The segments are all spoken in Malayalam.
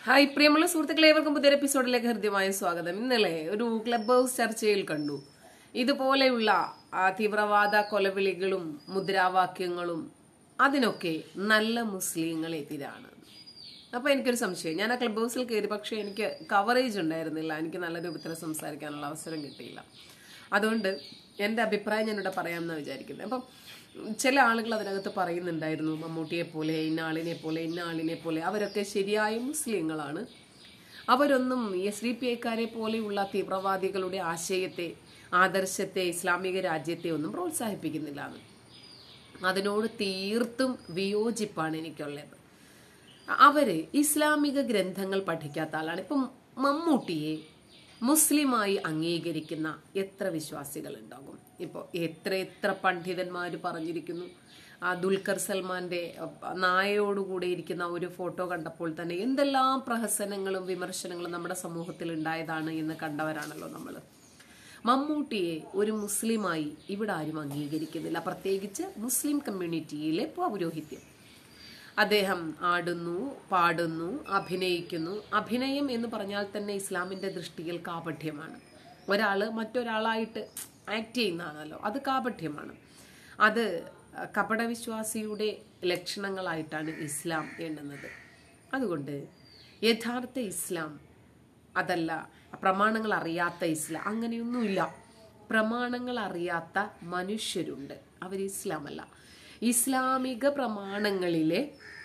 ഹായ് പ്രിയമുള്ള സുഹൃത്തുക്കളെ ഏവർക്കും പുതിയൊരു എപ്പിസോഡിലേക്ക് ഹൃദ്യമായ സ്വാഗതം ഇന്നലെ ഒരു ക്ലബ് ഹൗസ് ചർച്ചയിൽ കണ്ടു ഇതുപോലെയുള്ള ആ, തീവ്രവാദ കൊലവിളികളും മുദ്രാവാക്യങ്ങളും അതിനൊക്കെ നല്ല മുസ്ലിങ്ങൾ എതിരാണ് അപ്പൊ എനിക്കൊരു സംശയം ഞാൻ ആ ക്ലബ് ഹൗസിൽ കയറി പക്ഷെ എനിക്ക് കവറേജ് ഉണ്ടായിരുന്നില്ല എനിക്ക് നല്ല രൂപത്തിൽ സംസാരിക്കാനുള്ള അവസരം കിട്ടിയില്ല അതുകൊണ്ട് എൻ്റെ അഭിപ്രായം ഞാനിവിടെ പറയാമെന്നാണ് വിചാരിക്കുന്നത് അപ്പം ചില ആളുകൾ അതിനകത്ത് പറയുന്നുണ്ടായിരുന്നു മമ്മൂട്ടിയെ പോലെ ഇന്ന ആളിനെ പോലെ ഇന്ന ആളിനെ പോലെ അവരൊക്കെ ശരിയായ മുസ്ലിങ്ങളാണ് അവരൊന്നും എസ് ഡി പി ഐക്കാരെ പോലെയുള്ള തീവ്രവാദികളുടെ ആശയത്തെ ആദർശത്തെ ഇസ്ലാമിക രാജ്യത്തെ ഒന്നും പ്രോത്സാഹിപ്പിക്കുന്നില്ല എന്ന് അതിനോട് തീർത്തും വിയോജിപ്പാണ് എനിക്കുള്ളത് അവര് ഇസ്ലാമിക ഗ്രന്ഥങ്ങൾ പഠിക്കാത്ത ആളാണ് ഇപ്പം മമ്മൂട്ടിയെ മുസ്ലിമായി അംഗീകരിക്കുന്ന എത്ര വിശ്വാസികൾ ഉണ്ടാകും ഇപ്പോൾ എത്ര എത്ര പണ്ഡിതന്മാർ പറഞ്ഞിരിക്കുന്നു ആ ദുൽഖർ സൽമാന്റെ അഹ്, നായയോടുകൂടെ ഇരിക്കുന്ന ഒരു ഫോട്ടോ കണ്ടപ്പോൾ തന്നെ എന്തെല്ലാം പ്രഹസനങ്ങളും വിമർശനങ്ങളും നമ്മുടെ സമൂഹത്തിൽ ഉണ്ടായതാണ് എന്ന് കണ്ടവരാണല്ലോ നമ്മൾ മമ്മൂട്ടിയെ ഒരു മുസ്ലിമായി ഇവിടെ ആരും അംഗീകരിക്കുന്നില്ല പ്രത്യേകിച്ച് മുസ്ലിം കമ്മ്യൂണിറ്റിയിലെ പൗരോഹിത്യം അദ്ദേഹം ആടുന്നു പാടുന്നു അഭിനയിക്കുന്നു അഭിനയം എന്ന് പറഞ്ഞാൽ തന്നെ ഇസ്ലാമിന്റെ ദൃഷ്ടിയിൽ കാപഠ്യമാണ് ഒരാള് മറ്റൊരാളായിട്ട് ആക്ട് ചെയ്യുന്നതാണല്ലോ അത് കാപഠ്യമാണ് അത് കപടവിശ്വാസിയുടെ ലക്ഷണങ്ങളായിട്ടാണ് ഇസ്ലാം എണ്ണുന്നത് അതുകൊണ്ട് യഥാർത്ഥ ഇസ്ലാം അതല്ല പ്രമാണങ്ങൾ അറിയാത്ത ഇസ്ലാം അങ്ങനെയൊന്നുമില്ല പ്രമാണങ്ങൾ അറിയാത്ത മനുഷ്യരുണ്ട് അവർ ഇസ്ലാം അല്ല ഇസ്ലാമിക പ്രമാണങ്ങളിലെ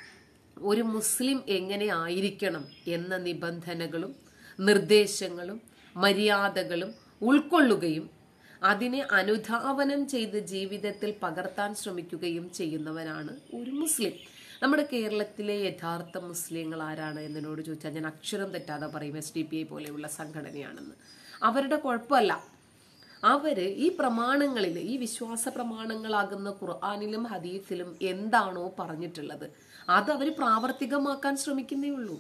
ഒരു മുസ്ലിം എങ്ങനെ ആയിരിക്കണം എന്ന നിബന്ധനകളും നിർദ്ദേശങ്ങളും മര്യാദകളും ഉൾക്കൊള്ളുകയും അതിനെ അനുധാവനം ചെയ്ത് ജീവിതത്തിൽ പകർത്താൻ ശ്രമിക്കുകയും ചെയ്യുന്നവനാണ് ഒരു മുസ്ലിം നമ്മുടെ കേരളത്തിലെ യഥാർത്ഥ മുസ്ലിങ്ങൾ ആരാണ് എന്നോട് ചോദിച്ചാൽ ഞാൻ അക്ഷരം തെറ്റാതെ പറയും എസ് ഡി പി ഐ പോലെയുള്ള സംഘടനയാണെന്ന് അവരുടെ കുഴപ്പമല്ല അവര് ഈ പ്രമാണങ്ങളിൽ ഈ വിശ്വാസ പ്രമാണങ്ങളാകുന്ന ഖുർആാനിലും ഹദീസിലും എന്താണോ പറഞ്ഞിട്ടുള്ളത് അത് അവർ പ്രാവർത്തികമാക്കാൻ ശ്രമിക്കുന്നേ ഉള്ളൂ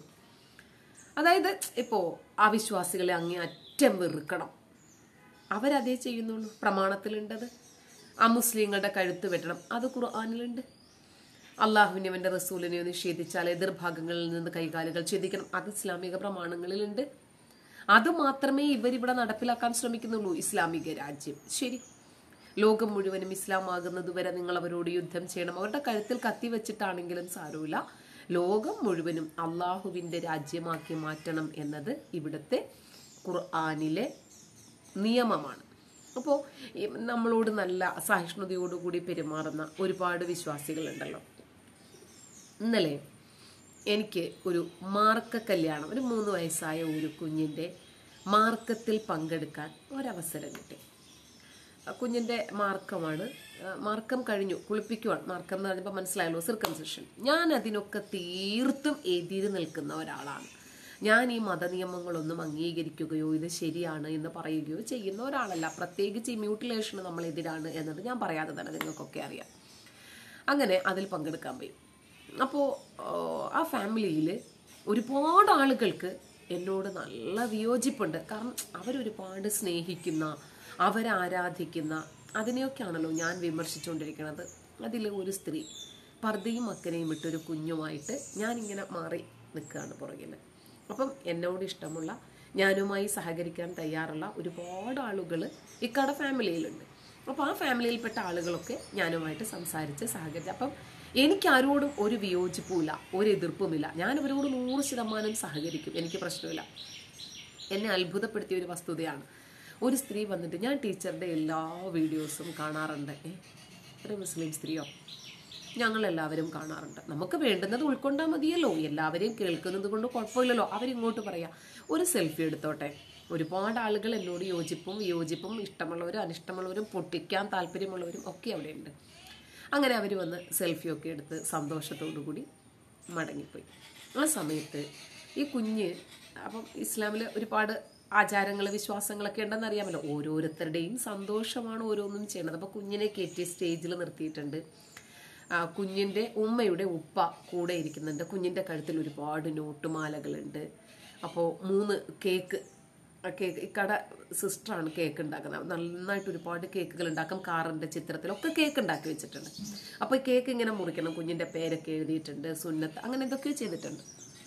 അതായത് ഇപ്പോ ആ വിശ്വാസികളെ അങ്ങേ അറ്റം വെറുക്കണം അവരതേ ചെയ്യുന്നുള്ളൂ പ്രമാണത്തിലുണ്ടത് ആ മുസ്ലിങ്ങളുടെ കഴുത്ത് വെട്ടണം അത് ഖുർആാനിലുണ്ട് അള്ളാഹുവിനെ അവന്റെ റസൂലിനെയോ നിഷേധിച്ചാൽ എതിർഭാഗങ്ങളിൽ നിന്ന് കൈകാലുകൾ ഛേദിക്കണം അത് ഇസ്ലാമിക പ്രമാണങ്ങളിലുണ്ട് അത് മാത്രമേ ഇവരിവിടെ നടപ്പിലാക്കാൻ ശ്രമിക്കുന്നുള്ളൂ ഇസ്ലാമിക രാജ്യം ശരി ലോകം മുഴുവനും ഇസ്ലാം ആകുന്നത് വരെ നിങ്ങൾ അവരോട് യുദ്ധം ചെയ്യണം അവരുടെ കഴുത്തിൽ കത്തി വെച്ചിട്ടാണെങ്കിലും സാരമില്ല ലോകം മുഴുവനും അള്ളാഹുവിന്റെ രാജ്യമാക്കി മാറ്റണം എന്നത് ഇവിടുത്തെ ഖുർആാനിലെ നിയമമാണ് അപ്പോൾ നമ്മളോട് നല്ല സഹിഷ്ണുതയോടുകൂടി പെരുമാറുന്ന ഒരുപാട് വിശ്വാസികളുണ്ടല്ലോ ഇന്നലെ എനിക്ക് ഒരു മാർക്ക കല്യാണം ഒരു മൂന്ന് വയസ്സായ ഒരു കുഞ്ഞിൻ്റെ മാർക്കത്തിൽ പങ്കെടുക്കാൻ ഒരവസരം കിട്ടി ആ കുഞ്ഞിൻ്റെ മാർക്കമാണ് ആ, മാർക്കം കഴിഞ്ഞു കുളിപ്പിക്കുവാണ് മാർക്കം എന്ന് പറഞ്ഞപ്പോൾ മനസ്സിലായല്ലോ സിർക്കംസെഷൻ ഞാൻ അതിനൊക്കെ തീർത്തും എതിര് നിൽക്കുന്ന ഒരാളാണ് ഞാൻ ഈ മതനിയമങ്ങളൊന്നും അംഗീകരിക്കുകയോ ഇത് ശരിയാണ് എന്ന് പറയുകയോ ചെയ്യുന്ന ഒരാളല്ല പ്രത്യേകിച്ച് ഈ മ്യൂട്ടിലേഷന് നമ്മൾ എതിരാണ് എന്നത് ഞാൻ പറയാതെ തന്നെ നിങ്ങൾക്കൊക്കെ അറിയാം അങ്ങനെ അതിൽ പങ്കെടുക്കാൻ പോയി അപ്പോൾ ആ ഫാമിലിയിൽ ഒരുപാട് ആളുകൾക്ക് എന്നോട് നല്ല വിയോജിപ്പുണ്ട് കാരണം അവരൊരുപാട് സ്നേഹിക്കുന്ന അവരാരാധിക്കുന്ന അതിനെയൊക്കെയാണല്ലോ ഞാൻ വിമർശിച്ചുകൊണ്ടിരിക്കുന്നത് അതിൽ ഒരു സ്ത്രീ പർദ്ദയും അക്കനെയും ഇട്ടൊരു കുഞ്ഞുമായിട്ട് ഞാനിങ്ങനെ മാറി നിൽക്കുകയാണ് പുറകിൽ അപ്പം എന്നോട് ഇഷ്ടമുള്ള ഞാനുമായി സഹകരിക്കാൻ തയ്യാറുള്ള ഒരുപാട് ആളുകൾ ഇക്കടെ ഫാമിലിയിലുണ്ട് അപ്പോൾ ആ ഫാമിലിയിൽപ്പെട്ട ആളുകളൊക്കെ ഞാനുമായിട്ട് സംസാരിച്ച് സഹകരിച്ച് അപ്പം എനിക്ക് ആരോടും ഒരു വിയോജിപ്പുമില്ല ഒരു എതിർപ്പുമില്ല ഞാൻ അവരോട് നൂറ് ശതമാനം സഹകരിക്കും എനിക്ക് പ്രശ്നമില്ല എന്നെ അത്ഭുതപ്പെടുത്തിയ ഒരു വസ്തുതയാണ് ഒരു സ്ത്രീ വന്നിട്ട് ഞാൻ ടീച്ചറുടെ എല്ലാ വീഡിയോസും കാണാറുണ്ട് ഏ ഒരു മുസ്ലിം സ്ത്രീയോ ഞങ്ങളെല്ലാവരും കാണാറുണ്ട് നമുക്ക് വേണ്ടുന്നത് ഉൾക്കൊണ്ടാൽ മതിയല്ലോ എല്ലാവരെയും കേൾക്കുന്നത് കൊണ്ട് കുഴപ്പമില്ലല്ലോ അവരിങ്ങോട്ട് പറയാം ഒരു സെൽഫി എടുത്തോട്ടെ ഒരുപാട് ആളുകൾ എന്നോട് യോജിപ്പും വിയോജിപ്പും ഇഷ്ടമുള്ളവരും അനിഷ്ടമുള്ളവരും പൊട്ടിക്കാൻ താല്പര്യമുള്ളവരും ഒക്കെ അവിടെയുണ്ട് അങ്ങനെ അവർ വന്ന് സെൽഫിയൊക്കെ എടുത്ത് സന്തോഷത്തോടു കൂടി മടങ്ങിപ്പോയി ആ സമയത്ത് ഈ കുഞ്ഞ് അപ്പം ഇസ്ലാമിൽ ഒരുപാട് ആചാരങ്ങൾ വിശ്വാസങ്ങളൊക്കെ ഉണ്ടെന്ന് അറിയാമല്ലോ ഓരോരുത്തരുടെയും സന്തോഷമാണ് ഓരോന്നും ചെയ്യണത് അപ്പോൾ കുഞ്ഞിനെ കയറ്റി സ്റ്റേജിൽ നിർത്തിയിട്ടുണ്ട് ആ, കുഞ്ഞിൻ്റെ ഉമ്മയുടെ ഉപ്പ കൂടെ ഇരിക്കുന്നുണ്ട് കുഞ്ഞിൻ്റെ കഴുത്തിൽ ഒരുപാട് നോട്ടുമാലകളുണ്ട് അപ്പോൾ മൂന്ന് കേക്ക് ആ കേക്ക് ഇക്കട സിസ്റ്ററാണ് കേക്ക് ഉണ്ടാക്കുന്നത് നന്നായിട്ട് ഒരുപാട് കേക്കുകൾ ഉണ്ടാക്കും കാറിൻ്റെ ചിത്രത്തിലൊക്കെ കേക്ക് ഉണ്ടാക്കി വെച്ചിട്ടുണ്ട് അപ്പോൾ ഈ കേക്ക് ഇങ്ങനെ മുറിക്കണം കുഞ്ഞിൻ്റെ പേരൊക്കെ എഴുതിയിട്ടുണ്ട് സുന്നത്ത് അങ്ങനെ എന്തൊക്കെയോ ചെയ്തിട്ടുണ്ട്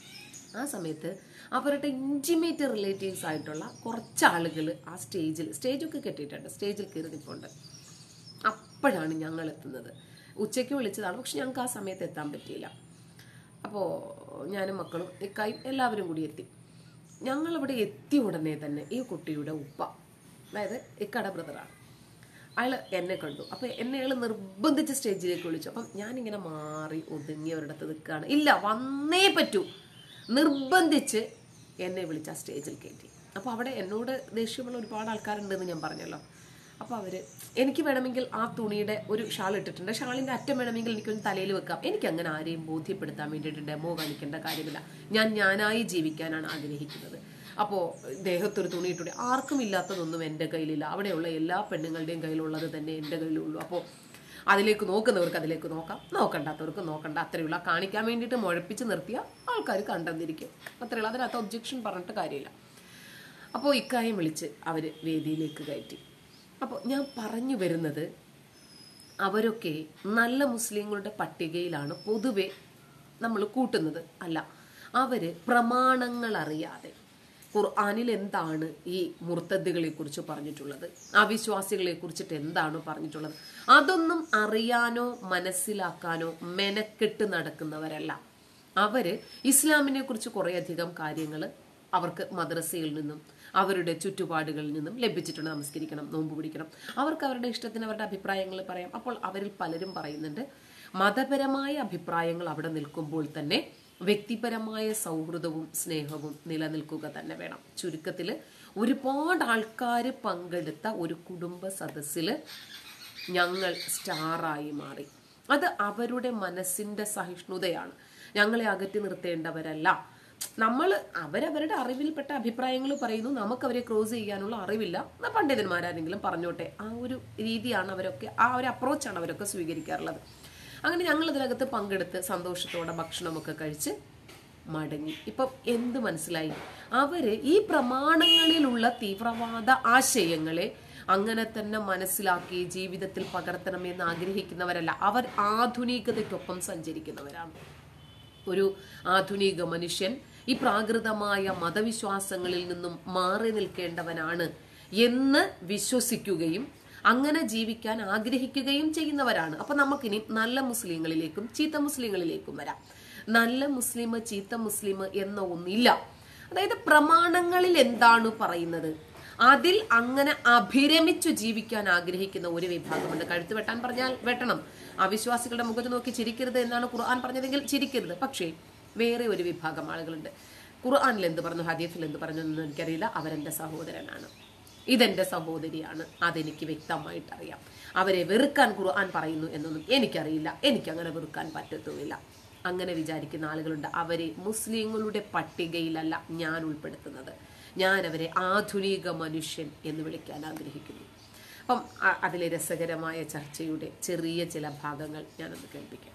ആ സമയത്ത് അവരുടെ ഇൻറ്റിമേറ്റ് റിലേറ്റീവ്സ് ആയിട്ടുള്ള കുറച്ച് ആളുകൾ ആ സ്റ്റേജിൽ സ്റ്റേജൊക്കെ കെട്ടിയിട്ടുണ്ട് സ്റ്റേജിൽ കയറി നിൽപ്പുണ്ട് അപ്പോഴാണ് ഞങ്ങൾ എത്തുന്നത് ഉച്ചയ്ക്ക് വിളിച്ചതാണ് പക്ഷെ ഞങ്ങൾക്ക് ആ സമയത്ത് എത്താൻ പറ്റിയില്ല അപ്പോൾ ഞാനും മക്കളും ഇക്കായും എല്ലാവരും കൂടി എത്തി ഞങ്ങളിവിടെ എത്തിയ ഉടനെ തന്നെ ഈ കുട്ടിയുടെ ഉപ്പ അതായത് ഇക്കട ബ്രദറാണ് അയാൾ എന്നെ കണ്ടു അപ്പോൾ എന്നെ അയാൾ നിർബന്ധിച്ച് സ്റ്റേജിലേക്ക് വിളിച്ചു അപ്പം ഞാനിങ്ങനെ മാറി ഒതുങ്ങി ഒരിടത്ത് നിൽക്കുകയാണ് ഇല്ല വന്നേ പറ്റൂ നിർബന്ധിച്ച് എന്നെ വിളിച്ച് ആ സ്റ്റേജിൽ കയറ്റി അപ്പോൾ അവിടെ എന്നോട് ദേഷ്യമുള്ള ഒരുപാട് ആൾക്കാരുണ്ടെന്ന് ഞാൻ പറഞ്ഞല്ലോ അപ്പോൾ അവർ എനിക്ക് വേണമെങ്കിൽ ആ തുണിയുടെ ഒരു ഷാൾ ഇട്ടിട്ടുണ്ട് ഷാളിൻ്റെ അറ്റം വേണമെങ്കിൽ എനിക്കൊന്ന് തലയിൽ വെക്കാം എനിക്ക് അങ്ങനെ ആരെയും ബോധ്യപ്പെടുത്താൻ വേണ്ടിയിട്ട് ഡെമോ കാണിക്കേണ്ട കാര്യമില്ല ഞാൻ ഞാനായി ജീവിക്കാനാണ് ആഗ്രഹിക്കുന്നത് അപ്പോൾ ദേഹത്തൊരു തുണി ഇട്ടുകൂടി ആർക്കും ഇല്ലാത്തതൊന്നും എൻ്റെ കയ്യിലില്ല അവിടെയുള്ള എല്ലാ പെണ്ണുങ്ങളുടെയും കയ്യിലുള്ളത് തന്നെ എൻ്റെ കയ്യിലുള്ളൂ അപ്പോൾ അതിലേക്ക് നോക്കുന്നവർക്ക് അതിലേക്ക് നോക്കാം നോക്കണ്ടാത്തവർക്ക് നോക്കണ്ട അത്രയുള്ള കാണിക്കാൻ വേണ്ടിയിട്ട് മുഴപ്പിച്ച് നിർത്തിയ ആൾക്കാർ കണ്ടെന്നിരിക്കും അത്രയുള്ള അതിനകത്ത് ഒബ്ജെക്ഷൻ പറഞ്ഞിട്ട് കാര്യമില്ല അപ്പോൾ ഇക്കായം വിളിച്ച് അവർ വേദിയിലേക്ക് കയറ്റി അപ്പോൾ ഞാൻ പറഞ്ഞു വരുന്നത് അവരൊക്കെ നല്ല മുസ്ലിങ്ങളുടെ പട്ടികയിലാണ് പൊതുവെ നമ്മൾ കൂട്ടുന്നത് അല്ല അവര് പ്രമാണങ്ങൾ അറിയാതെ ഖുർആാനിൽ എന്താണ് ഈ മുർത്തദ്ദികളെ കുറിച്ച് പറഞ്ഞിട്ടുള്ളത് അവിശ്വാസികളെ കുറിച്ചിട്ട് എന്താണ് പറഞ്ഞിട്ടുള്ളത് അതൊന്നും അറിയാനോ മനസ്സിലാക്കാനോ മെനക്കെട്ട് നടക്കുന്നവരല്ല അവര് ഇസ്ലാമിനെ കുറിച്ച് കുറേയധികം കാര്യങ്ങൾ അവർക്ക് മദ്രസയിൽ നിന്നും അവരുടെ ചുറ്റുപാടുകളിൽ നിന്നും ലഭിച്ചിട്ടുണ്ട് നമസ്കരിക്കണം നോമ്പ് പിടിക്കണം അവർക്ക് അവരുടെ ഇഷ്ടത്തിന് അവരുടെ അഭിപ്രായങ്ങൾ പറയാം അപ്പോൾ അവരിൽ പലരും പറയുന്നുണ്ട് മതപരമായ അഭിപ്രായങ്ങൾ അവിടെ നിൽക്കുമ്പോൾ തന്നെ വ്യക്തിപരമായ സൗഹൃദവും സ്നേഹവും നിലനിൽക്കുക തന്നെ വേണം ചുരുക്കത്തിൽ ഒരുപാട് ആൾക്കാർ പങ്കെടുത്ത ഒരു കുടുംബ സദസ്സിൽ ഞങ്ങൾ സ്റ്റാറായി മാറി അത് അവരുടെ മനസ്സിന്റെ സഹിഷ്ണുതയാണ് ഞങ്ങളെ അകറ്റി നിർത്തേണ്ടവരല്ല നമ്മൾ അവരവരുടെ അറിവിൽപ്പെട്ട അഭിപ്രായങ്ങൾ പറയുന്നു നമുക്ക് അവരെ ക്രോസ് ചെയ്യാനുള്ള അറിവില്ല എന്നാ പണ്ഡിതന്മാരാരെങ്കിലും പറഞ്ഞോട്ടെ ആ ഒരു രീതിയാണ് അവരൊക്കെ ആ ഒരു അപ്രോച്ചാണ് അവരൊക്കെ സ്വീകരിക്കാറുള്ളത് അങ്ങനെ ഞങ്ങൾ ഇതിനകത്ത് പങ്കെടുത്ത് സന്തോഷത്തോടെ ഭക്ഷണമൊക്കെ കഴിച്ച് മടങ്ങി ഇപ്പം എന്ത് മനസ്സിലായി അവര് ഈ പ്രമാണങ്ങളിലുള്ള തീവ്രവാദ ആശയങ്ങളെ അങ്ങനെ തന്നെ മനസ്സിലാക്കി ജീവിതത്തിൽ പകർത്തണമെന്ന് ആഗ്രഹിക്കുന്നവരല്ല അവർ ആധുനികതയ്ക്കൊപ്പം സഞ്ചരിക്കുന്നവരാണ് ഒരു ആധുനിക മനുഷ്യൻ ഈ പ്രാകൃതമായ മതവിശ്വാസങ്ങളിൽ നിന്നും മാറി നിൽക്കേണ്ടവനാണ് എന്ന് വിശ്വസിക്കുകയും അങ്ങനെ ജീവിക്കാൻ ആഗ്രഹിക്കുകയും ചെയ്യുന്നവരാണ് അപ്പൊ നമുക്കിനി നല്ല മുസ്ലിങ്ങളിലേക്കും ചീത്ത മുസ്ലിങ്ങളിലേക്കും വരാം നല്ല മുസ്ലിം ചീത്ത മുസ്ലിം എന്ന ഒന്നില്ല അതായത് പ്രമാണങ്ങളിൽ എന്താണ് പറയുന്നത് അതിൽ അങ്ങനെ അഭിരമിച്ചു ജീവിക്കാൻ ആഗ്രഹിക്കുന്ന ഒരു വിഭാഗമുണ്ട് കഴുത്ത് വെട്ടാൻ പറഞ്ഞാൽ വെട്ടണം അവിശ്വാസികളുടെ മുഖത്ത് നോക്കി ചിരിക്കരുത് എന്നാണ് ഖുർആൻ പറഞ്ഞതെങ്കിൽ ചിരിക്കരുത് പക്ഷേ വേറെ ഒരു വിഭാഗം ആളുകളുണ്ട് ഖുർആനിൽ എന്ത് പറഞ്ഞു ഹദീഫിൽ എന്ത് പറഞ്ഞു എന്ന് എനിക്കറിയില്ല അവരെന്റെ സഹോദരനാണ് ഇതെന്റെ സഹോദരിയാണ് അതെനിക്ക് വ്യക്തമായിട്ട് അറിയാം അവരെ വെറുക്കാൻ ഖുർആൻ പറയുന്നു എന്നൊന്നും എനിക്കറിയില്ല എനിക്ക് അങ്ങനെ വെറുക്കാൻ പറ്റത്തുമില്ല അങ്ങനെ വിചാരിക്കുന്ന ആളുകളുണ്ട് അവരെ മുസ്ലിങ്ങളുടെ പട്ടികയിലല്ല ഞാൻ ഉൾപ്പെടുത്തുന്നത് ഞാൻ അവരെ ആധുനിക മനുഷ്യൻ എന്ന് വിളിക്കാൻ ആഗ്രഹിക്കുന്നു അപ്പം അ- അതിലെ രസകരമായ ചർച്ചയുടെ ചെറിയ ചില ഭാഗങ്ങൾ ഞാനൊന്ന് കേൾപ്പിക്കാം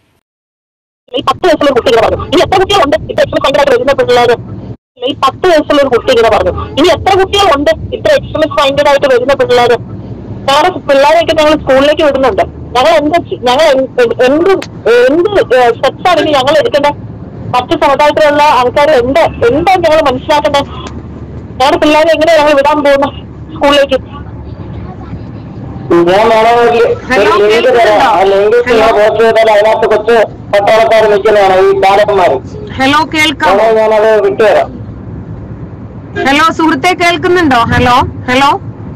ഈ പത്ത് വയസ്സുള്ള കുട്ടി ഇങ്ങനെ പറഞ്ഞു ഇനി എത്ര കുട്ടികളുണ്ട് ഇപ്പൊ എക്സ്ട്രീം ഭയങ്കരമായിട്ട് വരുന്ന പിള്ളേര് ഈ പത്ത് വയസ്സുള്ള ഒരു കുട്ടി ഇങ്ങനെ പറഞ്ഞു ഇനി എത്ര കുട്ടികളുണ്ട് ഇത്ര എക്സ്ട്രീമിസ്റ്റ് മൈൻഡഡ് ആയിട്ട് വരുന്ന പിള്ളേര് ഞങ്ങളുടെ പിള്ളേരെയൊക്കെ ഞങ്ങൾ സ്കൂളിലേക്ക് വിടുന്നുണ്ട് ഞങ്ങൾ എന്ത് ചെ- ഞങ്ങൾ എന്ത് എന്ത് എന്ത് സ്റ്റെപ്സ് ആണ് ഇനി ഞങ്ങൾ എടുക്കേണ്ടത് മറ്റു സമുദായത്തിലുള്ള ആൾക്കാർ എന്ത് എന്താണ് ഞങ്ങൾ മനസ്സിലാക്കേണ്ടത് ഞങ്ങളുടെ പിള്ളേരെ എങ്ങനെ ഞങ്ങൾ വിടാൻ പോകുന്നു സ്കൂളിലേക്ക് ഞാൻ വേണമെങ്കിൽ ഹലോ, ഒരു ലിങ്ക് തരാം ആ ലിങ്ക് നിങ്ങൾ പോസ്റ്റ് ചെയ്താൽ അതിനകത്ത് കൊച്ചു പട്ടാളക്കാർ നിൽക്കുന്നതാണ് ഈ കാലന്മാർ ഹലോ കേൾക്കാം വേണമെങ്കിൽ ഞാനത് വിട്ടുതരാം ഹലോ സുഹൃത്തെ കേൾക്കുന്നുണ്ടോ ഹലോ ഹലോ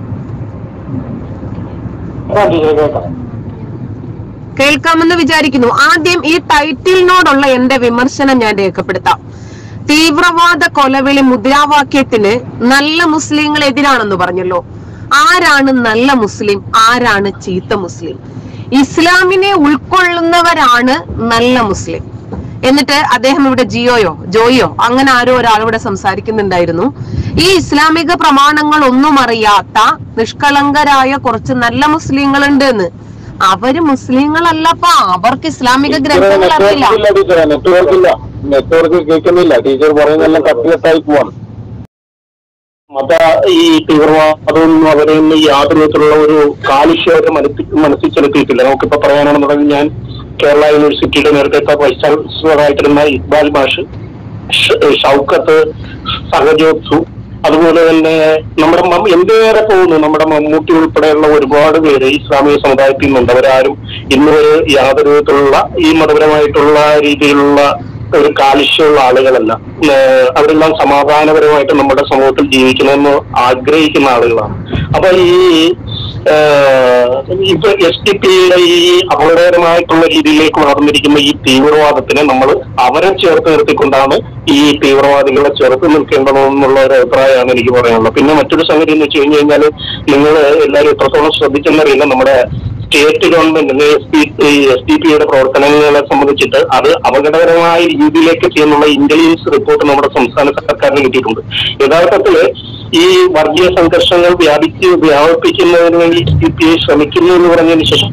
കേൾക്കാം ടീച്ചർ, കേൾക്കാം കേൾക്കാമെന്ന് വിചാരിക്കുന്നു ആദ്യം ഈ ടൈറ്റിലിനോടുള്ള എന്റെ വിമർശനം ഞാൻ രേഖപ്പെടുത്താം തീവ്രവാദ കൊലവിളി മുദ്രാവാക്യത്തിന് നല്ല മുസ്ലിങ്ങൾ എതിരാണെന്ന് പറഞ്ഞല്ലോ ആരാണ് നല്ല മുസ്ലിം ആരാണ് ചീത്ത മുസ്ലിം ഇസ്ലാമിനെ ഉൾക്കൊള്ളുന്നവരാണ് നല്ല മുസ്ലിം എന്നിട്ട് അദ്ദേഹം ഇവിടെ ജിയോയോ ജോയിയോ അങ്ങനെ ആരോ ഒരാൾ ഇവിടെ സംസാരിക്കുന്നുണ്ടായിരുന്നു ഈ ഇസ്ലാമിക പ്രമാണങ്ങൾ ഒന്നും അറിയാത്ത നിഷ്കളങ്കരായ കുറച്ച് നല്ല മുസ്ലിങ്ങളുണ്ട് എന്ന് അവര് മുസ്ലിങ്ങളല്ലപ്പാ അവർക്ക് ഇസ്ലാമിക ഗ്രന്ഥങ്ങൾ അറിയില്ല നെറ്റ്വർക്ക് ഇല്ല ടീച്ചറെ നെറ്റ്വർക്ക് ഇല്ല നെറ്റ്വർക്ക് കേൾക്കുന്നില്ല ടീച്ചർ പറയുന്നതെല്ലാം കട്ട് കട്ടായി പോവാണ് മത ഈ തീവ്രവാദമൊന്നും അവരെ ഒന്നും യാതൊരു വിധത്തിലുള്ള ഒരു കാലുഷ്യം അവരെ മനസ്സി മനസ്സിൽ ചെലുത്തിയിട്ടില്ല നമുക്കിപ്പോ പറയാനാണെന്നുണ്ടെങ്കിൽ ഞാൻ കേരള യൂണിവേഴ്സിറ്റിയുടെ നേരത്തെ വൈസ് ചാൻസലറായിട്ടിരുന്ന ഇക്ബാൽ മാഷ് ഷ- ഷൗക്കത്ത് സഹജോത്സു അതുപോലെ തന്നെ നമ്മുടെ മം- എന്തുവരെ പോകുന്നു നമ്മുടെ മമ്മൂട്ടി ഉൾപ്പെടെയുള്ള ഒരുപാട് പേര് ഇസ്ലാമിക സമുദായത്തിൽ നിന്നുണ്ട് അവരാരും ഇന്ന് വരെ യാതൊരു വിധത്തിലുള്ള ഈ മതപരമായിട്ടുള്ള രീതിയിലുള്ള ഒരു കാലുഷ്യമുള്ള ആളുകളല്ല ഏഹ് അവരെല്ലാം സമാധാനപരമായിട്ട് നമ്മുടെ സമൂഹത്തിൽ ജീവിക്കണമെന്ന് ആഗ്രഹിക്കുന്ന ആളുകളാണ് അപ്പൊ ഈ ഏഹ് ഇപ്പൊ എസ് ഡി പിയുടെ ഈ അപകടകരമായിട്ടുള്ള രീതിയിലേക്ക് വളർന്നിരിക്കുന്ന ഈ തീവ്രവാദത്തിനെ നമ്മൾ അവരെ ചേർത്ത് നിർത്തിക്കൊണ്ടാണ് ഈ തീവ്രവാദികളെ ചേർത്ത് നിൽക്കേണ്ടതെന്നുള്ള ഒരു അഭിപ്രായമാണ് എനിക്ക് പറയാനുള്ളത് പിന്നെ മറ്റൊരു സംഗതി എന്ന് വെച്ച് കഴിഞ്ഞു കഴിഞ്ഞാൽ നിങ്ങൾ എല്ലാവരും എത്രത്തോളം ശ്രദ്ധിച്ചെന്നറിയില്ല നമ്മുടെ സ്റ്റേറ്റ് ഗവൺമെന്റിന് എസ് പി എസ് ഡി പിയുടെ പ്രവർത്തനങ്ങളെ സംബന്ധിച്ചിട്ട് അത് അപകടകരമായ രീതിയിലേക്ക് ചെയ്യുന്നുള്ള ഇന്റലിജൻസ് റിപ്പോർട്ട് നമ്മുടെ സംസ്ഥാന സർക്കാരിന് കിട്ടിയിട്ടുണ്ട് യഥാർത്ഥത്തില് ഈ വർഗീയ സംഘർഷങ്ങൾ വ്യാപിച്ച് വ്യാപിപ്പിക്കുന്നതിന് വേണ്ടി എസ് ഡി പി ശ്രമിക്കുന്നു എന്ന് പറഞ്ഞതിന് ശേഷം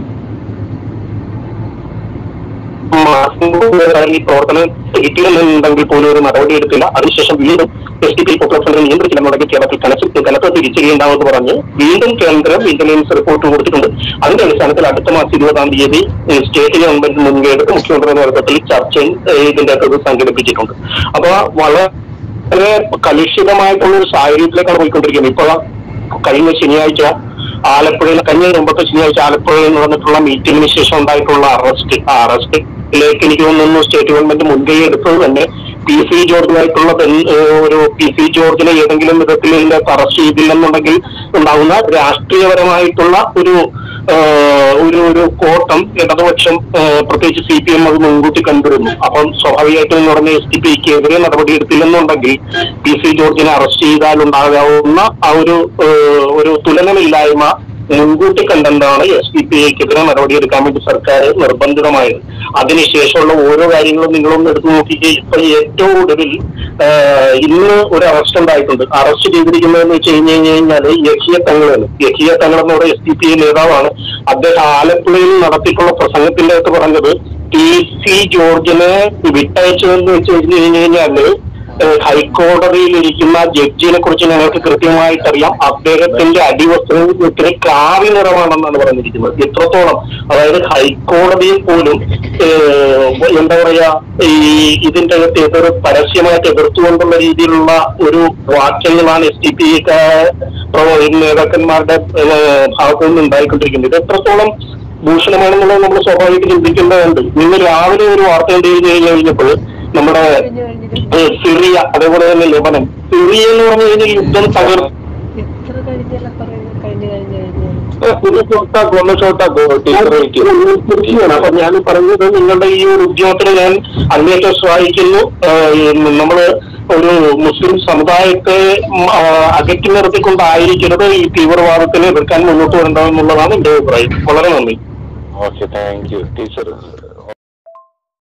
ഈ പ്രവർത്തനം കിട്ടിയെന്നുണ്ടെങ്കിൽ പോലും ഒരു നടപടി എടുത്തില്ല അതിനുശേഷം വീണ്ടും S D P popular front നിയന്ത്രിച്ചില്ലെന്നുണ്ടെങ്കിൽ കേരളത്തിൽ കനത്ത് കനത്ത തിരിച്ചറിയുണ്ടാവുമെന്ന് പറഞ്ഞ് വീണ്ടും കേന്ദ്രം ഇന്റലിജൻസ് റിപ്പോർട്ട് കൊടുത്തിട്ടുണ്ട് അതിന്റെ അടിസ്ഥാനത്തിൽ അടുത്ത മാസം ഇരുപതാം തീയതി ഏഹ്, സ്റ്റേറ്റ് ഗവൺമെന്റ് മുൻകൈ എടുത്ത് മുഖ്യമന്ത്രി നേതൃത്വത്തിൽ ചർച്ചയും ഏഹ്, ഇതിന്റെ അകത്ത് സംഘടിപ്പിച്ചിട്ടുണ്ട് അപ്പൊ വളരെ കലുഷിതമായിട്ടുള്ള ഒരു സാഹചര്യത്തിലേക്കാണ് പോയിക്കൊണ്ടിരിക്കുന്നത് ഇപ്പൊ കഴിഞ്ഞ ശനിയാഴ്ച ആലപ്പുഴയിൽ കഴിഞ്ഞ മുമ്പത്തെ ശനിയാഴ്ച ആലപ്പുഴയിൽ നടന്നിട്ടുള്ള മീറ്റിംഗിന് ശേഷം ഉണ്ടായിട്ടുള്ള അറസ്റ്റ് ആ അറസ്റ്റിലേക്ക് എനിക്ക് തോന്നുന്നു സ്റ്റേറ്റ് ഗവൺമെന്റ് മുൻകൈ എടുത്തത് തന്നെ പി സി ജോർജുമായിട്ടുള്ള ബന്ധ- ഏഹ് ഒരു പി സി ജോർജിനെ ഏതെങ്കിലും വിധത്തിൽ ഇതിന്റെ അറസ്റ്റ് ചെയ്തില്ലെന്നുണ്ടെങ്കിൽ ഉണ്ടാകുന്ന രാഷ്ട്രീയപരമായിട്ടുള്ള ഒരു ഏഹ്, ഒരു ഒരു കോട്ടം ഇടതുപക്ഷം ഏഹ്, പ്രത്യേകിച്ച് സി പി എം അത് മുൻകൂട്ടി കണ്ടിരുന്നു അപ്പം സ്വാഭാവികമായിട്ടും എന്ന് പറഞ്ഞ എസ് ടി പിക്കെതിരെ നടപടി എടുത്തില്ലെന്നുണ്ടെങ്കിൽ പി സി ജോർജിനെ അറസ്റ്റ് ചെയ്താൽ ഉണ്ടാകാവുന്ന ആ ഒരു ഏഹ്, ഒരു തുലനമില്ലായ്മ മുൻകൂട്ടി കണ്ടെന്നാണ് എസ് ഡി പി ഐക്കെതിരെ നടപടിയെടുക്കാൻ വേണ്ടി സർക്കാർ നിർബന്ധിതമായത് അതിനുശേഷമുള്ള ഓരോ കാര്യങ്ങളും നിങ്ങളൊന്ന് എടുത്തു നോക്കിക്കേ ഇപ്പൊ ഏറ്റവും ഒടുവിൽ ആഹ്, ഇന്ന് ഒരു അറസ്റ്റ് ഉണ്ടായിട്ടുണ്ട് അറസ്റ്റ് ചെയ്തിരിക്കുന്നതെന്ന് വെച്ച് കഴിഞ്ഞ് കഴിഞ്ഞാല് യഹിയ തങ്ങളാണ് യഹിയ തങ്ങൾ എന്ന് പറയുന്ന എസ് ഡി പി നേതാവാണ് അദ്ദേഹം ആലപ്പുഴയിൽ നടത്തിയിട്ടുള്ള പ്രസംഗത്തിന്റെ അകത്ത് പറഞ്ഞത് ടി സി ജോർജിനെ വിട്ടയച്ചതെന്ന് വെച്ച് കഴിഞ്ഞ് കഴിഞ്ഞാല് ഏഹ് ഹൈക്കോടതിയിൽ ഇരിക്കുന്ന ജഡ്ജിനെ കുറിച്ച് ഞങ്ങൾക്ക് കൃത്യമായിട്ട് അറിയാം അദ്ദേഹത്തിന്റെ അടിവസ്ത്രത്തിന് കാവി നിറമാണെന്നാണ് പറഞ്ഞിരിക്കുന്നത് എത്രത്തോളം അതായത് ഹൈക്കോടതിയിൽ പോലും ഏഹ് എന്താ പറയാ ഈ ഇതിന്റെ അകത്ത് എതിർ പരസ്യമായിട്ട് എതിർത്തുകൊണ്ടുള്ള രീതിയിലുള്ള ഒരു വാക്യങ്ങളാണ് എസ് ടി പി നേതാക്കന്മാരുടെ ഏഹ് ഭാഗത്തു നിന്ന് ഉണ്ടായിക്കൊണ്ടിരിക്കുന്നത് ഇത് എത്രത്തോളം ഭൂഷണമാണെന്നുള്ളത് നമ്മൾ സ്വാഭാവികമായിട്ട് ചിന്തിക്കേണ്ടതുണ്ട് ഇന്ന് രാവിലെ ഒരു വാർത്ത എന്ത് ചെയ്ത് കഴിഞ്ഞ് കഴിഞ്ഞപ്പോൾ നമ്മുടെ ഏഹ് സിറിയ അതേപോലെ തന്നെ ലെബനൻ സിറിയ എന്ന് പറഞ്ഞു കഴിഞ്ഞാൽ യുദ്ധം തകർന്നു എത്ര കഴിഞ്ഞല്ല പറയുന്നത് കഴിഞ്ഞു കഴിഞ്ഞു കഴിഞ്ഞു അപ്പൊ ഞാൻ പറഞ്ഞത് നിങ്ങളുടെ ഈ ഒരു ഉദ്യമത്തിന് ഞാൻ അങ്ങേറ്റം സഹായിക്കുന്നു ഏഹ് നമ്മള് ഒരു മുസ്ലിം സമുദായത്തെ ഉം, ആ, അകറ്റി നിർത്തിക്കൊണ്ടായിരിക്കരുത് ഈ തീവ്രവാദത്തിനെ എതിർക്കാൻ മുന്നോട്ട് വരേണ്ടതെന്നുള്ളതാണ് എന്റെ അഭിപ്രായം വളരെ നന്ദി ഓക്കെ താങ്ക് യു ടീച്ചർ